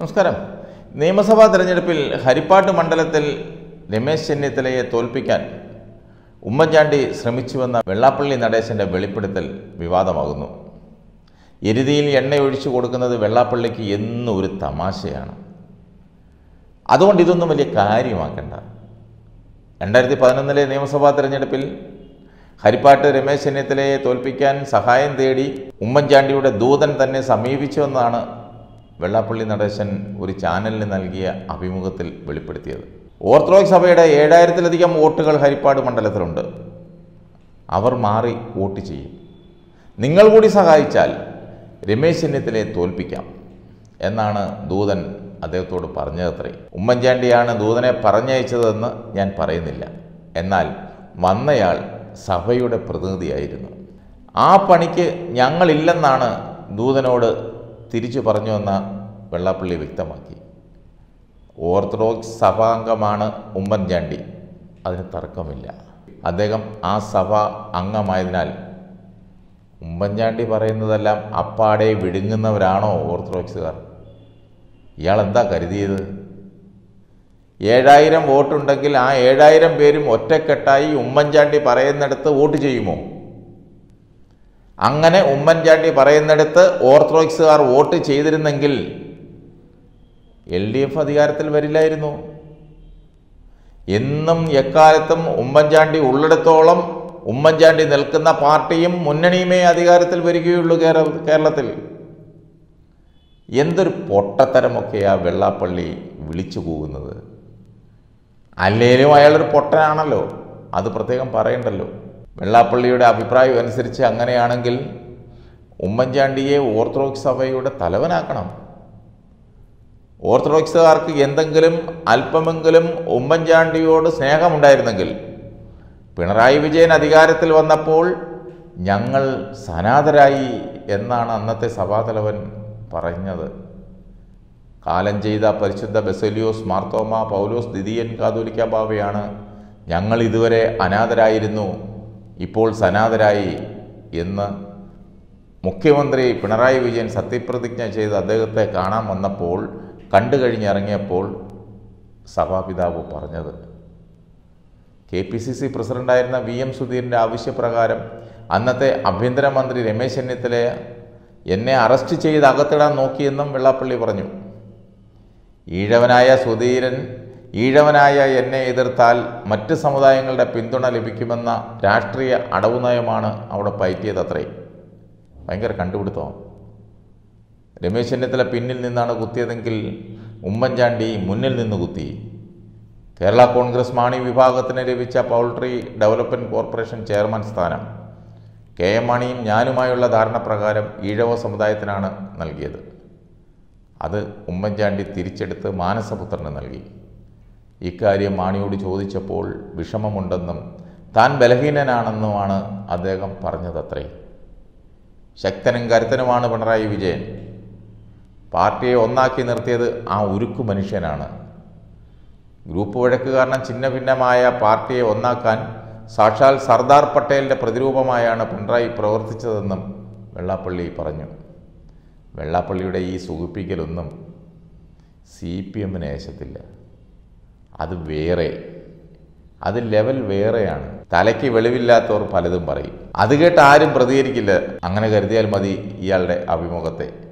നമസ്കാരം നിയമസഭാ തെരഞ്ഞെടുപ്പിൽ ഹരിപ്പാട്ട് മണ്ഡലത്തിൽ രമേശ് ചെന്നിത്തലയെ തോൽപ്പിക്കാൻ ഉമ്മൻചാണ്ടി ശ്രമിച്ചുവെന്ന വെള്ളാപ്പള്ളി നടേശൻ്റെ വെളിപ്പെടുത്തൽ വിവാദമാകുന്നു എരുതിയിൽ എണ്ണ ഒഴിച്ചു കൊടുക്കുന്നത് വെള്ളാപ്പള്ളിക്ക് എന്നും ഒരു തമാശയാണ് അതുകൊണ്ട് ഇതൊന്നും വലിയ കാര്യമാക്കണ്ട രണ്ടായിരത്തി പതിനൊന്നിലെ നിയമസഭാ തെരഞ്ഞെടുപ്പിൽ ഹരിപ്പാട്ട് രമേശ് ചെന്നിത്തലയെ തോൽപ്പിക്കാൻ സഹായം തേടി ഉമ്മൻചാണ്ടിയുടെ ദൂതൻ തന്നെ സമീപിച്ചുവെന്നാണ് വെള്ളാപ്പള്ളി നടേശൻ ഒരു ചാനലിന് നൽകിയ അഭിമുഖത്തിൽ വെളിപ്പെടുത്തിയത് ഓർത്തഡോക്സ് സഭയുടെ ഏഴായിരത്തിലധികം വോട്ടുകൾ ഹരിപ്പാട് മണ്ഡലത്തിലുണ്ട് അവർ മാറി വോട്ട് ചെയ്യും നിങ്ങൾ കൂടി സഹായിച്ചാൽ രമേശ് ചെന്നിത്തലയെ തോൽപ്പിക്കാം എന്നാണ് ദൂതൻ അദ്ദേഹത്തോട് പറഞ്ഞതത്രേ ഉമ്മൻചാണ്ടിയാണ് ദൂതനെ പറഞ്ഞയച്ചതെന്ന് ഞാൻ പറയുന്നില്ല എന്നാൽ വന്നയാൾ സഭയുടെ പ്രതിനിധിയായിരുന്നു ആ പണിക്ക് ഞങ്ങളില്ലെന്നാണ് ദൂതനോട് തിരിച്ചു പറഞ്ഞുവെന്ന വെള്ളാപ്പള്ളി വ്യക്തമാക്കി ഓർത്തഡോക്സ് സഭാംഗമാണ് ഉമ്മൻചാണ്ടി അതിന് തർക്കമില്ല അദ്ദേഹം ആ സഭ അംഗമായതിനാൽ ഉമ്മൻചാണ്ടി പറയുന്നതെല്ലാം അപ്പാടെ വിഴുങ്ങുന്നവരാണോ ഓർത്തഡോക്സുകാർ ഇയാൾ എന്താ കരുതിയത് ഏഴായിരം വോട്ടുണ്ടെങ്കിൽ ആ ഏഴായിരം പേരും ഒറ്റക്കെട്ടായി ഉമ്മൻചാണ്ടി പറയുന്നിടത്ത് വോട്ട് ചെയ്യുമോ അങ്ങനെ ഉമ്മൻചാണ്ടി പറയുന്നിടത്ത് ഓർത്തഡോക്സുകാർ വോട്ട് ചെയ്തിരുന്നെങ്കിൽ എൽ ഡി എഫ് അധികാരത്തിൽ വരില്ലായിരുന്നു എന്നും എക്കാലത്തും ഉമ്മൻചാണ്ടി ഉള്ളിടത്തോളം ഉമ്മൻചാണ്ടി നിൽക്കുന്ന പാർട്ടിയും മുന്നണിയുമേ അധികാരത്തിൽ വരികയുള്ളൂ കേരള കേരളത്തിൽ എന്തൊരു പൊട്ടത്തരമൊക്കെയാ വെള്ളാപ്പള്ളി വിളിച്ചു പോകുന്നത് അല്ലേലും അയാളൊരു പൊട്ടനാണല്ലോ അത് പ്രത്യേകം പറയണ്ടല്ലോ വെള്ളാപ്പള്ളിയുടെ അഭിപ്രായം അനുസരിച്ച് അങ്ങനെയാണെങ്കിൽ ഉമ്മൻചാണ്ടിയെ ഓർത്തഡോക്സ് സഭയുടെ തലവനാക്കണം ഓർത്തഡോക്സുകാർക്ക് എന്തെങ്കിലും അല്പമെങ്കിലും ഉമ്മൻചാണ്ടിയോട് സ്നേഹമുണ്ടായിരുന്നെങ്കിൽ പിണറായി വിജയൻ അധികാരത്തിൽ വന്നപ്പോൾ ഞങ്ങൾ സനാതരായി എന്നാണ് അന്നത്തെ സഭാതലവൻ പറഞ്ഞത് കാലം ചെയ്ത പരിശുദ്ധ ബെസലിയോസ് മാർത്തോമ പൗലോസ് ദിദിയൻ കാതോലിക്ക ബാവയാണ് ഞങ്ങൾ ഇതുവരെ അനാഥരായിരുന്നു ഇപ്പോൾ സനാതരായി എന്ന് മുഖ്യമന്ത്രി പിണറായി വിജയൻ സത്യപ്രതിജ്ഞ ചെയ്ത് അദ്ദേഹത്തെ കാണാൻ വന്നപ്പോൾ കണ്ടു കഴിഞ്ഞിറങ്ങിയപ്പോൾ സഭാപിതാവ് പറഞ്ഞത് കെ പി സി സി പ്രസിഡൻ്റായിരുന്ന വി എം സുധീറിൻ്റെ ആവശ്യപ്രകാരം അന്നത്തെ ആഭ്യന്തരമന്ത്രി രമേശ് ചെന്നിത്തലയെ എന്നെ അറസ്റ്റ് ചെയ്ത് അകത്തിടാൻ നോക്കിയെന്നും വെള്ളാപ്പള്ളി പറഞ്ഞു ഈഴവനായ സുധീരൻ ഈഴവനായ എന്നെ എതിർത്താൽ മറ്റ് സമുദായങ്ങളുടെ പിന്തുണ ലഭിക്കുമെന്ന രാഷ്ട്രീയ അടവ് നയമാണ് അവിടെ പയറ്റിയതത്രേ ഭയങ്കര കണ്ടുപിടുത്തമാണ് രമേശ് ചെന്നിത്തല പിന്നിൽ നിന്നാണ് കുത്തിയതെങ്കിൽ ഉമ്മൻചാണ്ടി മുന്നിൽ നിന്ന് കുത്തി കേരള കോൺഗ്രസ് മാണി വിഭാഗത്തിന് ലഭിച്ച പൗൾട്രി ഡെവലപ്മെൻറ്റ് കോർപ്പറേഷൻ ചെയർമാൻ സ്ഥാനം കെ എം മാണിയും ഞാനുമായുള്ള ധാരണ പ്രകാരം ഈഴവ സമുദായത്തിനാണ് നൽകിയത് അത് ഉമ്മൻചാണ്ടി തിരിച്ചെടുത്ത് മാനസപുത്രന് നൽകി ഇക്കാര്യം മാണിയോട് ചോദിച്ചപ്പോൾ വിഷമമുണ്ടെന്നും താൻ ബലഹീനനാണെന്നുമാണ് അദ്ദേഹം പറഞ്ഞതത്രേ ശക്തനും കരുത്തനുമാണ് പിണറായി വിജയൻ പാർട്ടിയെ ഒന്നാക്കി നിർത്തിയത് ആ ഉരുക്കു മനുഷ്യനാണ് ഗ്രൂപ്പ് വഴക്ക് കാരണം ഛിന്ന ഭിന്നമായ പാർട്ടിയെ ഒന്നാക്കാൻ സാക്ഷാൽ സർദാർ പട്ടേലിൻ്റെ പ്രതിരൂപമായാണ് പിണറായി പ്രവർത്തിച്ചതെന്നും വെള്ളാപ്പള്ളി പറഞ്ഞു വെള്ളാപ്പള്ളിയുടെ ഈ സുഖിപ്പിക്കലൊന്നും സി പി എമ്മിന് ഏശത്തില്ല അത് വേറെ അത് ലെവൽ വേറെയാണ് തലയ്ക്ക് വെളിവില്ലാത്തവർ പലതും പറയും അത് കേട്ട് ആരും പ്രതികരിക്കില്ല അങ്ങനെ കരുതിയാൽ മതി ഇയാളുടെ അഭിമുഖത്തെ